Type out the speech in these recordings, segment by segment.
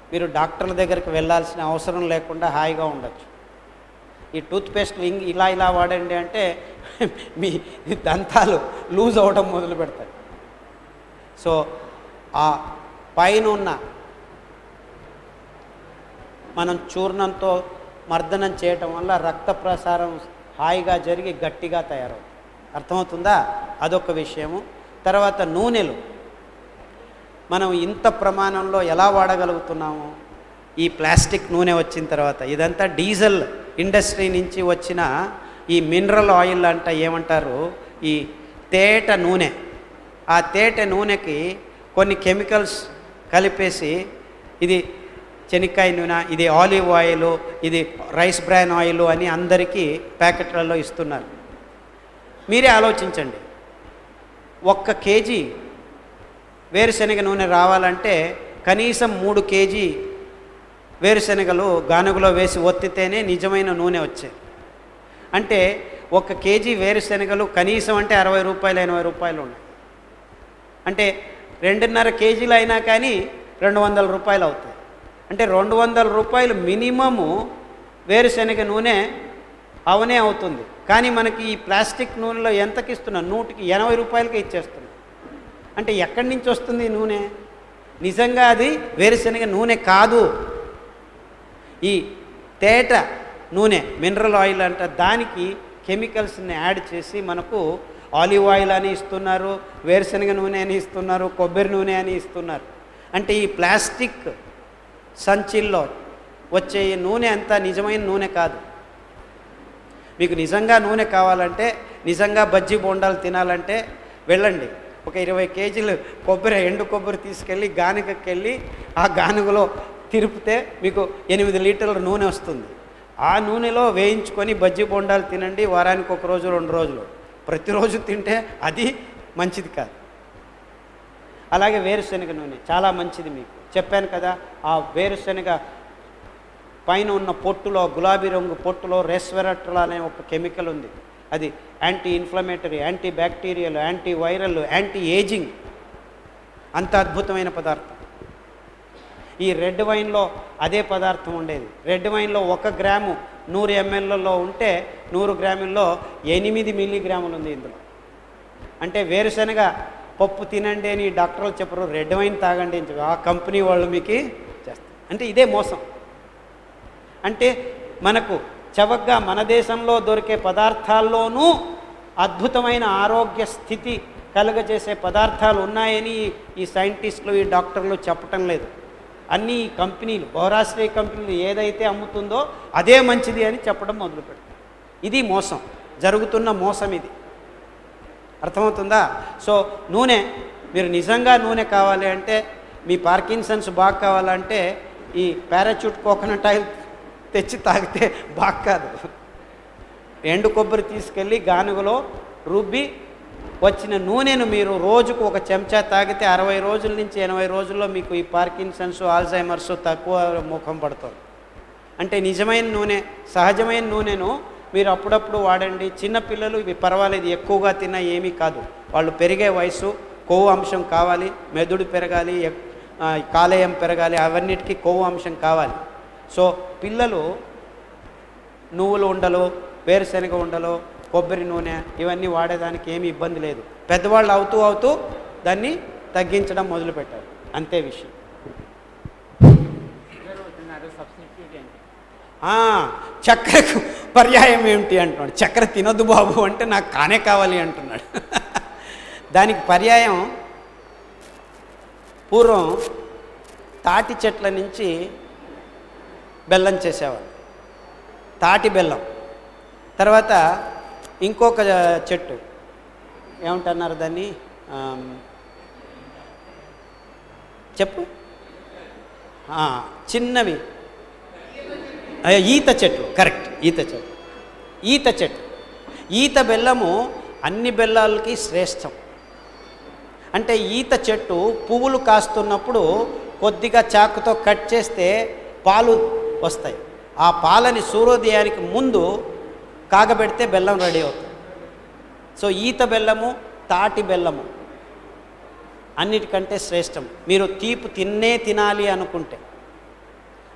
మీరు డాక్టర్ల దగ్గరికి వెళ్ళాల్సిన అవసరం లేకుండా హాయిగా ఉండొచ్చు ఈ టూత్పేస్ట్ ఇంగ్ ఇలా ఇలా వాడండి అంటే మీ దంతాలు లూజ్ అవ్వడం మొదలు పెడతాయి సో ఆ పైన ఉన్న మనం చూర్ణంతో మర్దనం చేయటం వల్ల రక్త ప్రసారం హాయిగా జరిగి గట్టిగా తయారవుతుంది అర్థమవుతుందా అదొక విషయము తర్వాత నూనెలు మనం ఇంత ప్రమాణంలో ఎలా వాడగలుగుతున్నాము ఈ ప్లాస్టిక్ నూనె వచ్చిన తర్వాత ఇదంతా డీజిల్ ఇండస్ట్రీ నుంచి వచ్చిన ఈ మినరల్ ఆయిల్ అంట ఏమంటారు ఈ తేట నూనె ఆ తేట నూనెకి కొన్ని కెమికల్స్ కలిపేసి ఇది చెనిక్కాయ నూనె ఇది ఆలివ్ ఆయిల్ ఇది రైస్ బ్రాన్ ఆయిల్ అని అందరికీ ప్యాకెట్లలో ఇస్తున్నారు మీరే ఆలోచించండి ఒక్క కేజీ వేరుశనగ నూనె రావాలంటే కనీసం మూడు కేజీ వేరుశనగలు గానుగలో వేసి ఒత్తితేనే నిజమైన నూనె వచ్చేది అంటే ఒక కేజీ వేరుశనగలు కనీసం అంటే అరవై రూపాయలు ఎనభై రూపాయలు ఉన్నాయి అంటే రెండున్నర కేజీలు అయినా కానీ రెండు వందల రూపాయలు అవుతాయి అంటే రెండు వందల రూపాయలు మినిమము వేరుశనగ నూనె అవనే అవుతుంది కానీ మనకి ఈ ప్లాస్టిక్ నూనెలో ఎంతకి ఇస్తున్నాం నూటికి ఎనభై రూపాయలకి ఇచ్చేస్తున్నాం అంటే ఎక్కడి నుంచి వస్తుంది ఈ నూనె నిజంగా అది వేరుశనగ నూనె కాదు ఈ తేట నూనె మినరల్ ఆయిల్ అంట దానికి కెమికల్స్ని యాడ్ చేసి మనకు ఆలివ్ ఆయిల్ అని ఇస్తున్నారు వేరుశనగ నూనె అని ఇస్తున్నారు కొబ్బరి నూనె అని ఇస్తున్నారు అంటే ఈ ప్లాస్టిక్ సంచిల్లో వచ్చే ఈ నూనె అంతా నిజమైన నూనె కాదు మీకు నిజంగా నూనె కావాలంటే నిజంగా బజ్జీ బొండాలు తినాలంటే వెళ్ళండి ఒక ఇరవై కేజీలు కొబ్బరి ఎండు కొబ్బరి తీసుకెళ్ళి గానుగకి వెళ్ళి ఆ గానుగలో తిరిపితే మీకు ఎనిమిది లీటర్ల నూనె వస్తుంది ఆ నూనెలో వేయించుకొని బజ్జీ బొండాలు తినండి వారానికి ఒక రోజు రెండు రోజులు ప్రతిరోజు తింటే అది మంచిది కాదు అలాగే వేరుశనగ నూనె చాలా మంచిది మీకు చెప్పాను కదా ఆ వేరుశనగ పైన ఉన్న పొట్టులో గులాబీ రంగు పొట్టులో రెస్వెరట్రల్ అనే ఒక కెమికల్ ఉంది అది anti inflammatory anti bacterial anti viral anti ageing అంత అద్భుతమైన పదార్థం ఈ రెడ్ వైన్లో అదే పదార్థం ఉండేది రెడ్ వైన్లో ఒక గ్రాము నూరు ఎంఎల్లలో ఉంటే నూరు గ్రాముల్లో ఎనిమిది మిల్లీగ్రాములు ఉంది ఇందులో అంటే వేరుశనగ పప్పు తినండి అని డాక్టర్లు చెప్పరు రెడ్ వైన్ తాగండి అని చెప్పి ఆ కంపెనీ వాళ్ళు మీకు చేస్తారు అంటే ఇదే మోసం అంటే మనకు చవకగా మన దేశంలో దొరికే పదార్థాల్లోనూ అద్భుతమైన ఆరోగ్య స్థితి కలుగజేసే పదార్థాలు ఉన్నాయని ఈ సైంటిస్టులు ఈ డాక్టర్లు చెప్పటం లేదు అన్ని ఈ కంపెనీలు బహురాష్ట్రీయ కంపెనీలు ఏదైతే అమ్ముతుందో అదే మంచిది అని చెప్పడం మొదలుపెడతారు ఇది మోసం జరుగుతున్న మోసం ఇది అర్థమవుతుందా సో నూనె మీరు నిజంగా నూనె కావాలి అంటే మీ పార్కిన్సన్స్ బాగా కావాలంటే ఈ పారాచూట్ కోకోనట్ ఆయిల్ తెచ్చి తాగితే బాగా కాదు ఎండు కొబ్బరి తీసుకెళ్ళి గానుగలో రుబ్బి వచ్చిన నూనెను మీరు రోజుకు ఒక చెంచా తాగితే అరవై రోజుల నుంచి ఎనభై రోజుల్లో మీకు ఈ పార్కిన్సన్స్ ఆల్జైమర్స్ తక్కువ ముఖం పడుతుంది అంటే నిజమైన నూనె సహజమైన నూనెను మీరు అప్పుడప్పుడు వాడండి చిన్నపిల్లలు ఇవి పర్వాలేదు ఎక్కువగా తిన్నా ఏమీ కాదు వాళ్ళు పెరిగే వయసు కొవ్వు అంశం కావాలి మెదడు పెరగాలి ఎక్- ఆ, కాలేయం పెరగాలి అవన్నిటికీ కొవ్వు అంశం కావాలి సో పిల్లలు నువ్వులు ఉండలు వేరుశనగ ఉండలు కొబ్బరి నూనె ఇవన్నీ వాడేదానికి ఏమీ ఇబ్బంది లేదు పెద్దవాళ్ళు అవుతూ అవుతూ దాన్ని తగ్గించడం మొదలుపెట్టారు అంతే విషయం ఆ, చక్కెరకు పర్యాయం ఏమిటి అంటున్నాడు చక్కెర తినొద్దు బాబు అంటే నాకు కానే కావాలి అంటున్నాడు దానికి పర్యాయం పూర్వం తాటి చెట్ల నుంచి బెల్లం చేసేవాడు తాటి బెల్లం తర్వాత ఇంకొక చెట్టు ఏమంటున్నారు దాన్ని ఆమ్, చెప్పు ఆ, చిన్నవి ఆ, ఈత చెట్లు కరెక్ట్ ఈత చెట్టు ఈత చెట్టు ఈత బెల్లము అన్ని బెల్లాలకి శ్రేష్టం అంటే ఈత చెట్టు పువ్వులు కాస్తున్నప్పుడు కొద్దిగా చాకుతో కట్ చేస్తే పాలు వస్తాయి ఆ పాలని సూర్యోదయానికి ముందు కాగబెడితే బెల్లం రెడీ అవుతుంది సో ఈత బెల్లము తాటి బెల్లము అన్నిటికంటే శ్రేష్టం మీరు తీపి తిన్నే తినాలి అనుకుంటే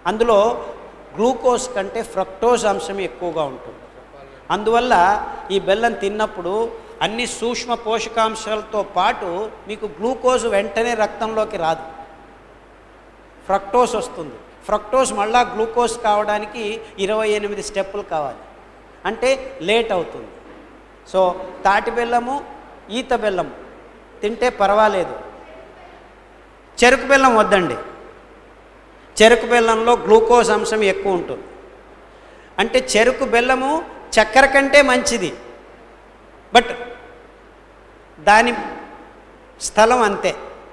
అందులో గ్లూకోజ్ కంటే ఫ్రక్టోజ్ అంశం ఎక్కువగా ఉంటుంది అందువల్ల ఈ బెల్లం తిన్నప్పుడు అన్ని సూక్ష్మ పోషకాంశాలతో పాటు మీకు గ్లూకోజ్ వెంటనే రక్తంలోకి రాదు ఫ్రక్టోస్ వస్తుంది ఫ్రక్టోస్ మళ్ళా గ్లూకోజ్ కావడానికి ఇరవై ఎనిమిది స్టెప్పులు కావాలి అంటే లేట్ అవుతుంది సో తాటి బెల్లము ఈత బెల్లము తింటే పర్వాలేదు చెరుకు బెల్లం వద్దండి చెరుకు బెల్లంలో గ్లూకోజ్ అంశం ఎక్కువ ఉంటుంది అంటే చెరుకు బెల్లము చక్కెర కంటే మంచిది బట్ దాని స్థలం అంతే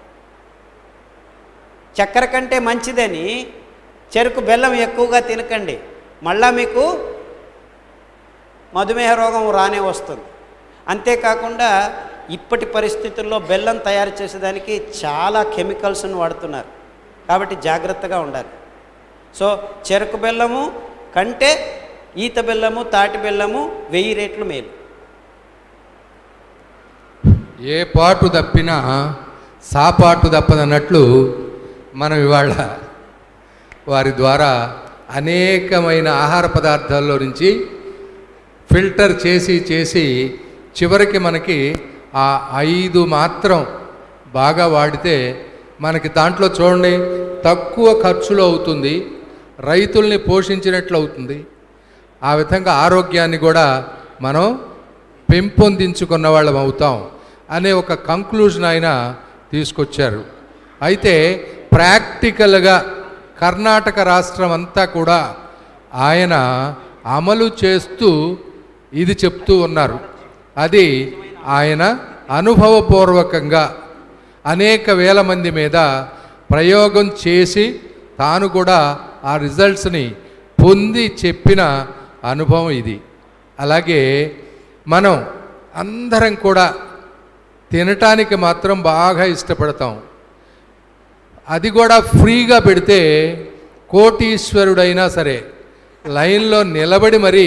చక్కెర కంటే మంచిదని చెరుకు బెల్లం ఎక్కువగా తినకండి మళ్ళా మీకు మధుమేహ రోగం రానే వస్తుంది అంతేకాకుండా ఇప్పటి పరిస్థితుల్లో బెల్లం తయారు చేసేదానికి చాలా కెమికల్స్ను వాడుతున్నారు కాబట్టి జాగ్రత్తగా ఉండాలి సో చెరుకు బెల్లము కంటే ఈత బెల్లము తాటి బెల్లము వెయ్యి రేట్లు మేలు ఏ పాటు తప్పినా సాపాటు తప్పదన్నట్లు మనం ఇవాళ వారి ద్వారా అనేకమైన ఆహార పదార్థాల్లో నుంచి ఫిల్టర్ చేసి చేసి చివరికి మనకి ఆ ఐదు మాత్రం బాగా వాడితే మనకి దాంట్లో చూడండి తక్కువ ఖర్చులో అవుతుంది రైతుల్ని పోషించినట్లు అవుతుంది ఆ విధంగా ఆరోగ్యాన్ని కూడా మనం పెంపొందించుకున్న వాళ్ళం అవుతాం అనే ఒక కంక్లూజన్ ఆయన తీసుకొచ్చారు అయితే ప్రాక్టికల్గా కర్ణాటక రాష్ట్రం అంతా కూడా ఆయన అమలు చేస్తూ ఇది చెప్తూ ఉన్నారు అది ఆయన అనుభవపూర్వకంగా అనేక వేల మంది మీద ప్రయోగం చేసి తాను కూడా ఆ రిజల్ట్స్ని పొంది చెప్పిన అనుభవం ఇది అలాగే మనం అందరం కూడా తినటానికి మాత్రం బాగా ఇష్టపడతాం అది కూడా ఫ్రీగా పెడితే కోటీశ్వరుడైనా సరే లైన్లో నిలబడి మరీ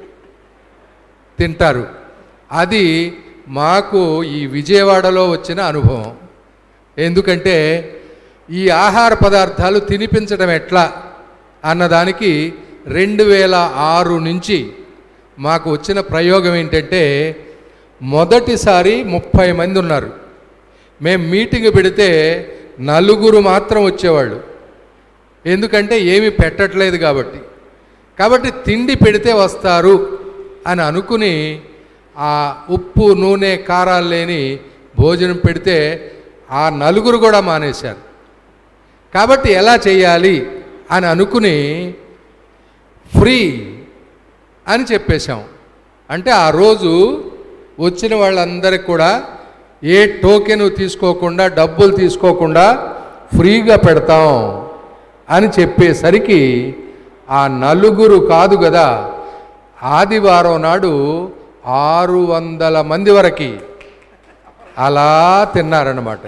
తింటారు అది మాకు ఈ విజయవాడలో వచ్చిన అనుభవం ఎందుకంటే ఈ ఆహార పదార్థాలు తినిపించడం ఎట్లా అన్నదానికి రెండు వేల ఆరు నుంచి మాకు వచ్చిన ప్రయోగం ఏంటంటే మొదటిసారి ముప్పై మంది ఉన్నారు మేము మీటింగ్ పెడితే నలుగురు మాత్రం వచ్చేవాళ్ళు ఎందుకంటే ఏమీ పెట్టట్లేదు కాబట్టి కాబట్టి తిండి పెడితే వస్తారు అని అనుకుని ఆ ఉప్పు నూనె కారాలు లేని భోజనం పెడితే ఆ నలుగురు కూడా మానేశారు కాబట్టి ఎలా చేయాలి అని అనుకుని ఫ్రీ అని చెప్పేశాం అంటే ఆ రోజు వచ్చిన వాళ్ళందరికీ కూడా ఏ టోకెన్ తీసుకోకుండా డబ్బులు తీసుకోకుండా ఫ్రీగా పెడతాం అని చెప్పేసరికి ఆ నలుగురు కాదు కదా ఆదివారం నాడు ఆరు వందల మంది వరకు అలా తిన్నారన్నమాట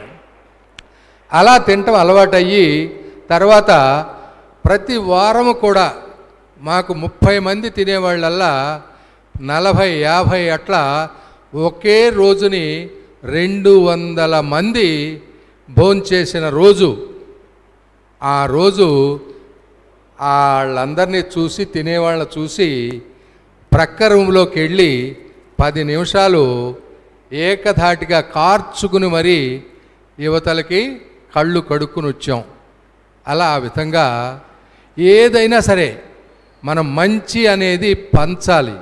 అలా తినటం అలవాటయ్యి తర్వాత ప్రతి వారము కూడా మాకు ముప్పై మంది తినేవాళ్ళల్లా నలభై యాభై అట్లా ఒకే రోజుని రెండు వందల మంది భోంచేసిన రోజు ఆ రోజు వాళ్ళందరినీ చూసి తినేవాళ్ళని చూసి ప్రక్క రూమ్లోకి వెళ్ళి పది నిమిషాలు ఏకధాటిగా కార్చుకుని మరీ యువతలకి కళ్ళు కడుక్కుని వచ్చాం అలా ఆ విధంగా ఏదైనా సరే మనం మంచి అనేది పంచాలి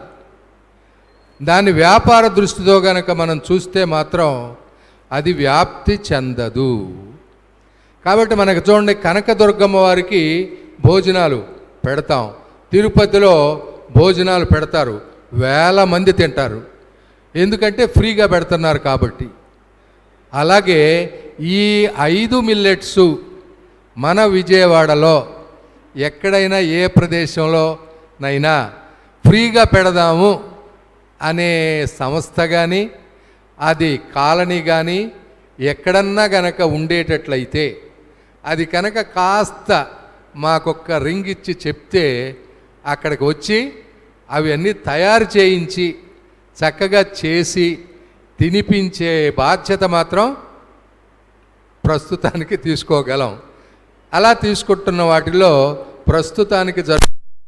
దాని వ్యాపార దృష్టితో గనక మనం చూస్తే మాత్రం అది వ్యాప్తి చెందదు కాబట్టి మనకు చూడండి కనకదుర్గమ్మ వారికి భోజనాలు పెడతాం తిరుపతిలో భోజనాలు పెడతారు వేల మంది తింటారు ఎందుకంటే ఫ్రీగా పెడుతున్నారు కాబట్టి అలాగే ఈ ఐదు మిల్లెట్స్ మన విజయవాడలో ఎక్కడైనా ఏ ప్రదేశంలో నైనా ఫ్రీగా పెడదాము అనే సంస్థ కానీ అది కాలనీ కానీ ఎక్కడన్నా గనక ఉండేటట్లయితే అది కనుక కాస్త మాకొక్క రింగ్ ఇచ్చి చెప్తే అక్కడికి వచ్చి అవి అన్నీ తయారు చేయించి చక్కగా చేసి తినిపించే బాధ్యత మాత్రం ప్రస్తుతానికి తీసుకోగలం అలా తీసుకుంటున్న వాటిలో ప్రస్తుతానికి జరు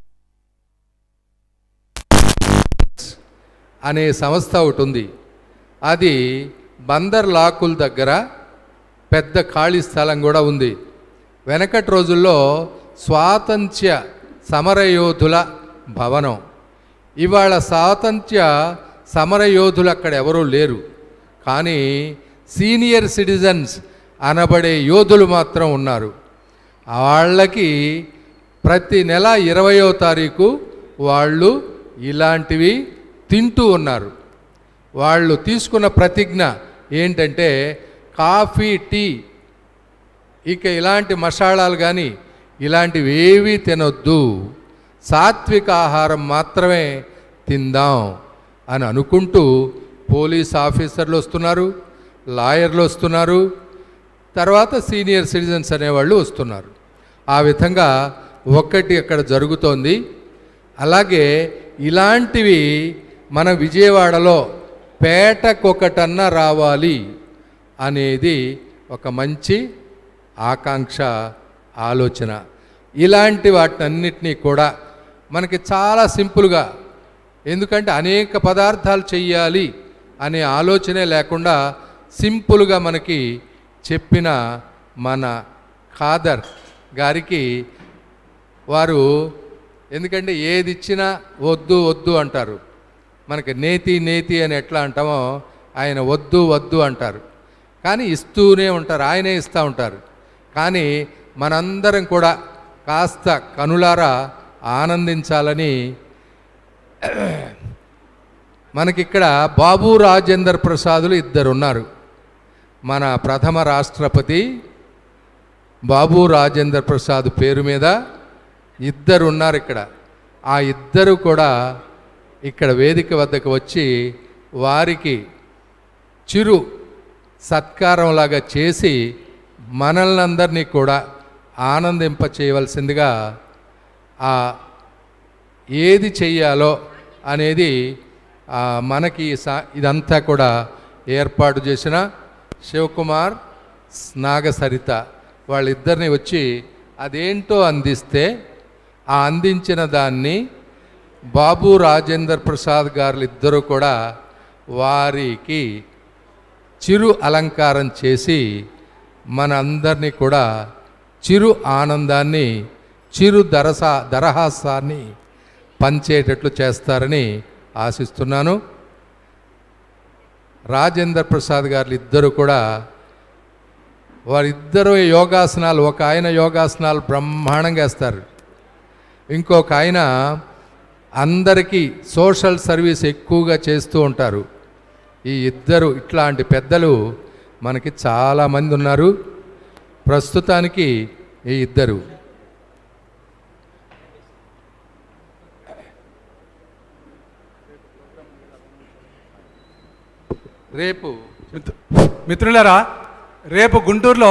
అనే సంస్థ ఒకటి ఉంది అది బందర్ లాకుల దగ్గర పెద్ద ఖాళీ స్థలం కూడా ఉంది వెనకటి రోజుల్లో స్వాతంత్ర్య సమరయోధుల భవనం ఇవాళ స్వాతంత్ర్య సమరయోధులు అక్కడ ఎవరూ లేరు కానీ సీనియర్ సిటిజన్స్ అనబడే యోధులు మాత్రం ఉన్నారు వాళ్ళకి ప్రతి నెల ఇరవయో తారీఖు వాళ్ళు ఇలాంటివి తింటూ ఉన్నారు వాళ్ళు తీసుకున్న ప్రతిజ్ఞ ఏంటంటే కాఫీ టీ ఇక ఇలాంటి మసాలాలు కానీ ఇలాంటివి ఏవీ తినొద్దు సాత్విక ఆహారం మాత్రమే తిందాం అని అనుకుంటూ పోలీస్ ఆఫీసర్లు వస్తున్నారు లాయర్లు వస్తున్నారు తర్వాత సీనియర్ సిటిజన్స్ అనేవాళ్ళు వస్తున్నారు ఆ విధంగా ఒక్కటి అక్కడ జరుగుతోంది అలాగే ఇలాంటివి మన విజయవాడలో పేటకొకటన్నా రావాలి అనేది ఒక మంచి ఆకాంక్ష ఆలోచన ఇలాంటి వాటన్నిటినీ కూడా మనకి చాలా సింపుల్గా ఎందుకంటే అనేక పదార్థాలు చెయ్యాలి అనే ఆలోచనే లేకుండా సింపుల్గా మనకి చెప్పిన మన ఖాదర్ గారికి వారు ఎందుకంటే ఏది ఇచ్చినా వద్దు వద్దు అంటారు మనకి నేతి నేతి అని ఎట్లా అంటామో ఆయన వద్దు వద్దు అంటారు కానీ ఇస్తూనే ఉంటారు ఆయనే ఇస్తూ ఉంటారు కానీ మనందరం కూడా కాస్త కనులారా ఆనందించాలని మనకిక్కడ బాబు రాజేందర్ ప్రసాదులు ఇద్దరు ఉన్నారు మన ప్రథమ రాష్ట్రపతి బాబు రాజేందర్ ప్రసాద్ పేరు మీద ఇద్దరు ఉన్నారు ఇక్కడ ఆ ఇద్దరు కూడా ఇక్కడ వేదిక వద్దకు వచ్చి వారికి చిరు సత్కారంలాగా చేసి మనల్ని అందరినీ కూడా ఆనందింప చేయవలసిందిగా ఆ ఏది చెయ్యాలో అనేది ఆ, మనకి ఈ సా ఇదంతా కూడా ఏర్పాటు చేసిన శివకుమార్ నాగసరిత వాళ్ళిద్దరిని వచ్చి అదేంటో అందిస్తే ఆ అందించిన దాన్ని బాబు రాజేందర్ ప్రసాద్ గారు ఇద్దరు కూడా వారికి చిరు అలంకారం చేసి మన అందరినీ కూడా చిరు ఆనందాన్ని చిరు దరసా దరహాసాన్ని పంచేటట్లు చేస్తారని ఆశిస్తున్నాను రాజేందర్ ప్రసాద్ గారు ఇద్దరు కూడా వారిద్దరు యోగాసనాలు ఒక ఆయన యోగాసనాలు బ్రహ్మాండంగా వేస్తారు ఇంకొక ఆయన అందరికీ సోషల్ సర్వీస్ ఎక్కువగా చేస్తూ ఉంటారు ఈ ఇద్దరు ఇట్లాంటి పెద్దలు మనకి చాలామంది ఉన్నారు ప్రస్తుతానికి ఈ ఇద్దరు రేపు మిత్రు- మిత్రులారా రేపు గుంటూరులో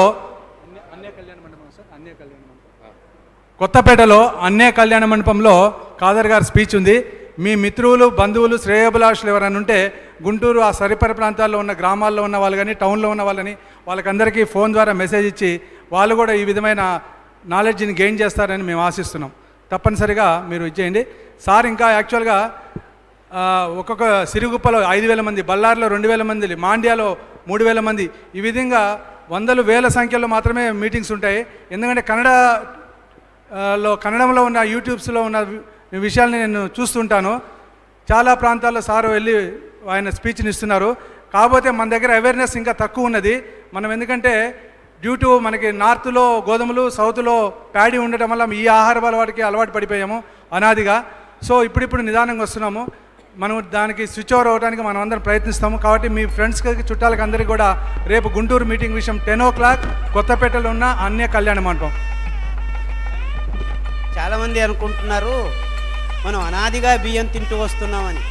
కొత్తపేటలో అన్నే కళ్యాణ మండపంలో కాదర్ గారి స్పీచ్ ఉంది మీ మిత్రులు బంధువులు శ్రేయోభిలాషులు ఎవరైనా ఉంటే గుంటూరు ఆ సరిపరి ప్రాంతాల్లో ఉన్న గ్రామాల్లో ఉన్న వాళ్ళు కానీ టౌన్లో ఉన్న వాళ్ళని వాళ్ళకందరికీ ఫోన్ ద్వారా మెసేజ్ ఇచ్చి వాళ్ళు కూడా ఈ విధమైన నాలెడ్జ్ని గెయిన్ చేస్తారని మేము ఆశిస్తున్నాం తప్పనిసరిగా మీరు ఇచ్చేయండి సార్ ఇంకా యాక్చువల్గా ఆ, ఒక్కొక్క సిరుగుప్పలో ఐదు వేల మంది బళ్ళారిలో రెండు వేల మంది మాండ్యాలో మూడు వేల మంది ఈ విధంగా వందలు వేల సంఖ్యలో మాత్రమే మీటింగ్స్ ఉంటాయి ఎందుకంటే కన్నడ ఆ, లో కన్నడంలో ఉన్న యూట్యూబ్స్లో ఉన్న వి- విషయాల్ని నేను చూస్తుంటాను చాలా ప్రాంతాల్లో సార్ వెళ్ళి ఆయన స్పీచ్ని ఇస్తున్నారు కాకపోతే మన దగ్గర అవేర్నెస్ ఇంకా తక్కువ ఉన్నది మనం ఎందుకంటే డ్యూ టు మనకి నార్త్లో గోధుమలు సౌత్లో ప్యాడీ ఉండటం వల్ల ఈ ఆహార అలవాటుకి అలవాటు పడిపోయాము అనాదిగా సో ఇప్పుడిప్పుడు నిదానంగా వస్తున్నాము మనం దానికి స్విచ్ ఓవర్ అవ్వడానికి మనం అందరం ప్రయత్నిస్తాము కాబట్టి మీ ఫ్రెండ్స్కి చుట్టాలకి అందరికీ కూడా రేపు గుంటూరు మీటింగ్ విషయం టెన్ ఓ క్లాక్ కొత్తపేటలో ఉన్న అన్య కళ్యాణ మండపం చాలామంది అనుకుంటున్నారు మనం అనాదిగా బియ్యం తింటూ వస్తున్నామని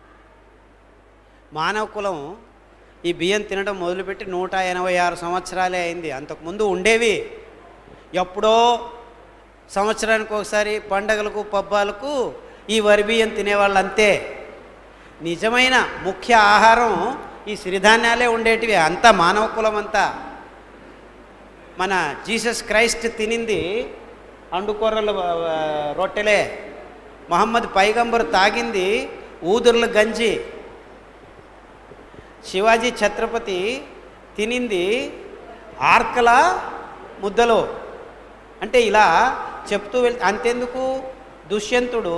మానవ కులం ఈ బియ్యం తినడం మొదలుపెట్టి నూట ఎనభై ఆరు సంవత్సరాలే అయింది అంతకుముందు ఉండేవి ఎప్పుడో సంవత్సరానికి ఒకసారి పండగలకు పబ్బాలకు ఈ వరి బియ్యం తినేవాళ్ళు అంతే నిజమైన ముఖ్య ఆహారం ఈ సిరిధాన్యాలే ఉండేటివి అంతా మానవ కులం అంతా మన జీసస్ క్రైస్ట్ తినింది అండుకొర్రల ఆ, రొట్టెలే మహమ్మద్ పైగంబర్ తాగింది ఊదుర్ల గంజి శివాజీ ఛత్రపతి తినింది ఆర్కల ముద్దలు అంటే ఇలా చెప్తూ వెళ్ అంతెందుకు దుష్యంతుడు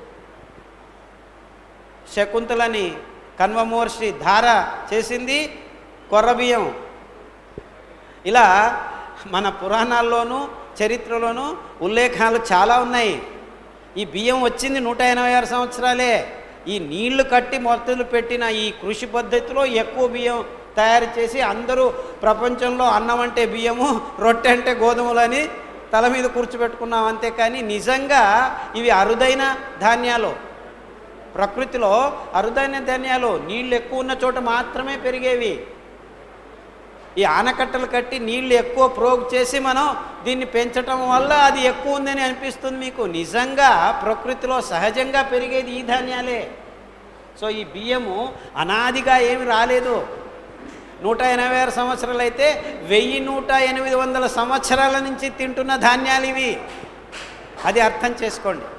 శకుంతలని కన్వమోర్షి ధార చేసింది కొర్రబియ్యం ఇలా మన పురాణాల్లోనూ చరిత్రలోనూ ఉల్లేఖనాలు చాలా ఉన్నాయి ఈ బియ్యం వచ్చింది నూట ఎనభై ఆరు సంవత్సరాలే ఈ నీళ్లు కట్టి మొదలు పెట్టిన ఈ కృషి పద్ధతిలో ఎక్కువ బియ్యం తయారు చేసి అందరూ ప్రపంచంలో అన్నం అంటే బియ్యము రొట్టె అంటే గోధుమలని తల మీద కూర్చోబెట్టుకున్నాం అంతేకాని నిజంగా ఇవి అరుదైన ధాన్యాలు ప్రకృతిలో అరుదైన ధాన్యాలు నీళ్ళు ఎక్కువ ఉన్న చోట మాత్రమే పెరిగేవి ఈ ఆనకట్టలు కట్టి నీళ్లు ఎక్కువ ప్రోగ్ చేసి మనం దీన్ని పెంచటం వల్ల అది ఎక్కువ ఉందని అనిపిస్తుంది మీకు నిజంగా ప్రకృతిలో సహజంగా పెరిగేది ఈ ధాన్యాలే సో ఈ బియ్యము అనాదిగా ఏమి రాలేదు నూట ఎనభై ఆరు సంవత్సరాలు అయితే వెయ్యి నూట ఎనిమిది వందల సంవత్సరాల నుంచి తింటున్న ధాన్యాలు ఇవి అది అర్థం చేసుకోండి